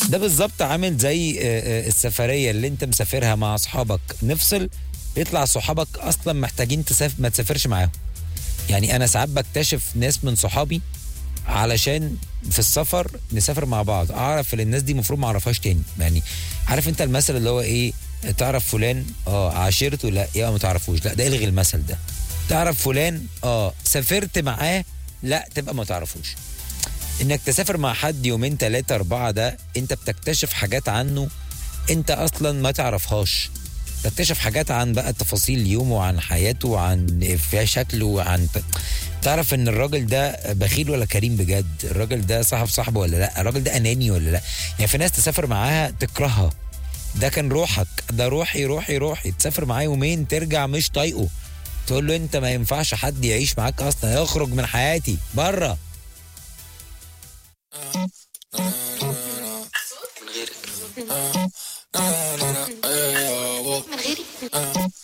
ده بالظبط عامل زي آه، آه، السفريه اللي انت مسافرها مع اصحابك نفصل يطلع صحابك اصلا محتاجين تسافر ما تسافرش معاهم يعني انا ساعات بكتشف ناس من صحابي علشان في السفر نسافر مع بعض اعرف ان الناس دي المفروض ما اعرفهاش تاني يعني عارف انت المثل اللي هو ايه تعرف فلان اه عاشرته لا يا ما تعرفوش لا ده الغي المثل ده تعرف فلان اه سافرت معاه لا تبقى ما تعرفوش انك تسافر مع حد يومين ثلاثة أربعة ده انت بتكتشف حاجات عنه انت اصلا ما تعرفهاش تكتشف حاجات عن بقى تفاصيل يومه وعن حياته وعن في شكله وعن تعرف ان الراجل ده بخيل ولا كريم بجد الراجل ده صاحب صاحبه ولا لا الراجل ده اناني ولا لا يعني في ناس تسافر معاها تكرهها ده كان روحك ده روحي روحي روحي تسافر معاه يومين ترجع مش طايقه تقول له انت ما ينفعش حد يعيش معاك اصلا يخرج من حياتي بره من غيرك من غيري